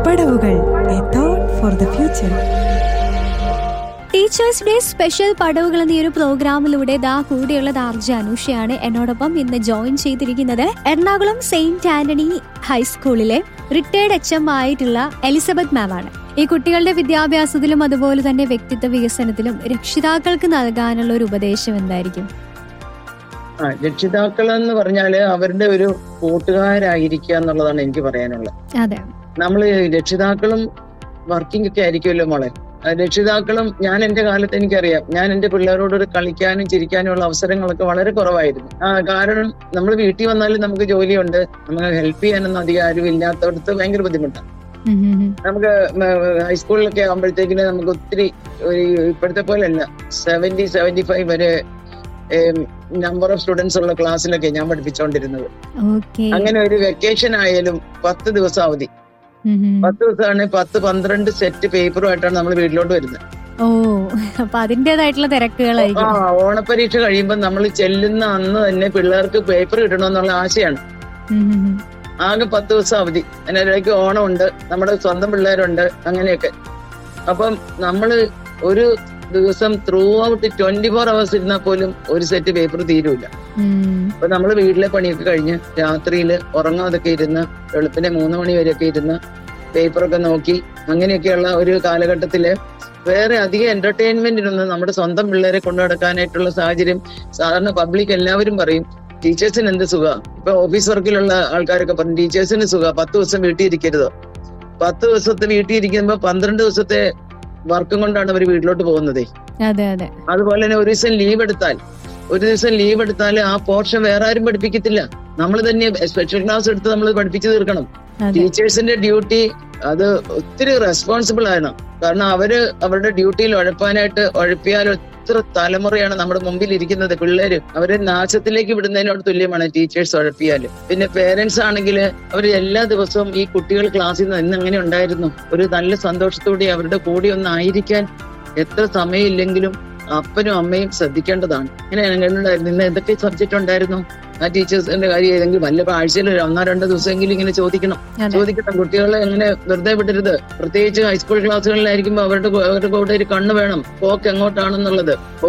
പടവുകൾ a thought for the future teachers day special പടവുകൾ എന്ന ഈ ഒരു പ്രോഗ്രാമിലൂടെ ദാ കൂടെയുള്ളത് ആർജ അനുഷയാണ് എന്നോടൊപ്പം ഇന്ന് ജോയിൻ ചെയ്തിരിക്കുന്നത് എറണാകുളം സെയിന്റ് ആന്റണി ഹൈസ്കൂളിലെ റിട്ടയർഡ് എച്ച് എം ആയിട്ടുള്ള എലിസബത്ത് മാം ആണ് ഈ കുട്ടികളുടെ വിദ്യാഭ്യാസത്തിലും അതുപോലെ തന്നെ വ്യക്തിത്വ വികസനത്തിലും രക്ഷിതാക്കൾക്ക് നൽകാനുള്ള ഒരു ഉപദേശം എന്തായിരിക്കും ആ രക്ഷിതാക്കൾ എന്ന് പറഞ്ഞാല് അവരുടെ ഒരു കൂട്ടുകാരായിരിക്കുക എന്നുള്ളതാണ് എനിക്ക് പറയാനുള്ളത് അതെ നമ്മൾ രക്ഷിതാക്കളും വർക്കിംഗ് ഒക്കെ ആയിരിക്കുമല്ലോ മോളെ ആ, രക്ഷിതാക്കളും ഞാൻ എന്റെ കാലത്ത് എനിക്കറിയാം ഞാൻ എന്റെ പിള്ളേരോട് കളിക്കാനും ചിരിക്കാനും ഉള്ള അവസരങ്ങളൊക്കെ വളരെ കുറവായിരുന്നു ആ കാരണം നമ്മൾ വീട്ടിൽ വന്നാലും നമുക്ക് ജോലിയുണ്ട് നമുക്ക് ഹെൽപ്പ് ചെയ്യാനൊന്നും അധികം ആരും ഇല്ലാത്തടത്ത് ഭയങ്കര ബുദ്ധിമുട്ടാണ് ഉം ഉം ഉം. നമുക്ക് ഹൈസ്കൂളിലൊക്കെ ആകുമ്പോഴത്തേക്കിന് നമുക്ക് ഒത്തിരി ഒരു ഇപ്പോഴത്തെ പോലെയല്ല സെവന്റി സെവന്റി ഫൈവ് വരെ നമ്പർ ഓഫ് സ്റ്റുഡൻസ് ഉള്ള ക്ലാസ്സിലൊക്കെ ഞാൻ പഠിപ്പിച്ചുകൊണ്ടിരുന്നത് ഓക്കെ അങ്ങനെ ഒരു വെക്കേഷൻ ആയാലും പത്ത് ദിവസം അവധി ഉം ഉം. പത്ത് ദിവസമാണ് പത്ത് പന്ത്രണ്ട് സെറ്റ് പേപ്പറുമായിട്ടാണ് നമ്മൾ വീട്ടിലോട്ട് വരുന്നത് ഓ അപ്പൊ അതിന്റേതായിട്ടുള്ള ആ തിരക്കുകളായിരിക്കും ഓണപ്പരീക്ഷ കഴിയുമ്പോൾ നമ്മൾ ചെല്ലുന്ന അന്ന് തന്നെ പിള്ളേർക്ക് പേപ്പർ കിട്ടണമെന്നുള്ള ആശയാണ് ഉം ഉം ഉം. ആകെ പത്ത് ദിവസം അവധി അതിനിടയ്ക്ക് ഓണമുണ്ട് നമ്മുടെ സ്വന്തം പിള്ളേരുണ്ട് അങ്ങനെയൊക്കെ അപ്പം നമ്മള് ഒരു ദിവസം throughout twenty four hours ഇരുന്നാൽ പോലും ഒരു സെറ്റ് പേപ്പർ തീരൂല ഉം. അപ്പൊ നമ്മള് വീട്ടിലെ പണിയൊക്കെ കഴിഞ്ഞ് രാത്രിയിൽ ഉറങ്ങാതൊക്കെ ഇരുന്ന് വെളുപ്പിനെ മൂന്ന് മണി വരെയൊക്കെ ഇരുന്ന് പേപ്പറൊക്കെ നോക്കി അങ്ങനെയൊക്കെയുള്ള ഒരു കാലഘട്ടത്തില് വേറെ അധികം എന്റർടൈൻമെന്റിനൊന്നും നമ്മുടെ സ്വന്തം പിള്ളേരെ കൊണ്ടു നടക്കാനായിട്ടുള്ള സാഹചര്യം സാധാരണ പബ്ലിക് എല്ലാവരും പറയും ടീച്ചേഴ്സിന് എന്ത് സുഖ ഇപ്പൊ ഓഫീസ് വർക്കിലുള്ള ആൾക്കാരൊക്കെ പറയും ടീച്ചേഴ്സിന് സുഖ പത്ത് ദിവസം വീട്ടിൽ ഇരിക്കരുത് പത്ത് ദിവസത്തെ വീട്ടിൽ ഇരിക്കുമ്പോ പന്ത്രണ്ട് ദിവസത്തെ വർക്കും കൊണ്ടാണ് അവർ വീട്ടിലോട്ട് പോകുന്നത് അതെ അതെ അതുപോലെ തന്നെ ഒരു ദിവസം ലീവ് എടുത്താൽ ഒരു ദിവസം ലീവ് എടുത്താൽ ആ പോർഷൻ വേറെ ആരും പഠിപ്പിക്കത്തില്ല നമ്മൾ തന്നെ സ്പെഷ്യൽ ക്ലാസ് എടുത്ത് നമ്മൾ പഠിപ്പിച്ചു തീർക്കണം അതെ ടീച്ചേഴ്സിന്റെ ഡ്യൂട്ടി അത് ഒത്തിരി റെസ്പോൺസിബിൾ ആണ് കാരണം അവര് അവരുടെ ഡ്യൂട്ടിയിൽ ഉഴപ്പാനായിട്ട് ഉഴപ്പിയാൽ എത്ര തലമുറയാണ് നമ്മുടെ മുമ്പിൽ ഇരിക്കുന്നത് പിള്ളേര് അവരെ നാശത്തിലേക്ക് വിടുന്നതിനോട് തുല്യമാണ് ടീച്ചേഴ്സ് ഉഴപ്പിയാല് പിന്നെ പേരൻസ് ആണെങ്കിൽ അവർ എല്ലാ ദിവസവും ഈ കുട്ടികൾ ക്ലാസ്സിൽ നിന്ന് ഇന്ന് എങ്ങനെ ഉണ്ടായിരുന്നു ഒരു നല്ല സന്തോഷത്തോടെ അവരുടെ കൂടെ ഒന്ന് ആയിരിക്കാൻ എത്ര സമയമില്ലെങ്കിലും അപ്പനും അമ്മയും ശ്രദ്ധിക്കേണ്ടതാണ് ഇങ്ങനെ ഉണ്ടായിരുന്നു ഇന്ന് എന്തൊക്കെ സബ്ജക്ട് ഉണ്ടായിരുന്നു ആ ടീച്ചേഴ്സിന്റെ കാര്യം ഏതെങ്കിലും വല്ല ആഴ്ചയിൽ ഒരു ഒന്നോ രണ്ടോ ദിവസമെങ്കിലും ഇങ്ങനെ ചോദിക്കണം അതെ ചോദിക്കണം കുട്ടികളെ എങ്ങനെ വെറുതെ വിടരുത് പ്രത്യേകിച്ച് ഹൈസ്കൂൾ ക്ലാസ്സുകളിലായിരിക്കുമ്പോൾ അവരുടെ കൂ- അവരുടെ കൂടെ ഒരു കണ്ണ് വേണം പോക്ക് എങ്ങോട്ടാണെന്നുള്ളത്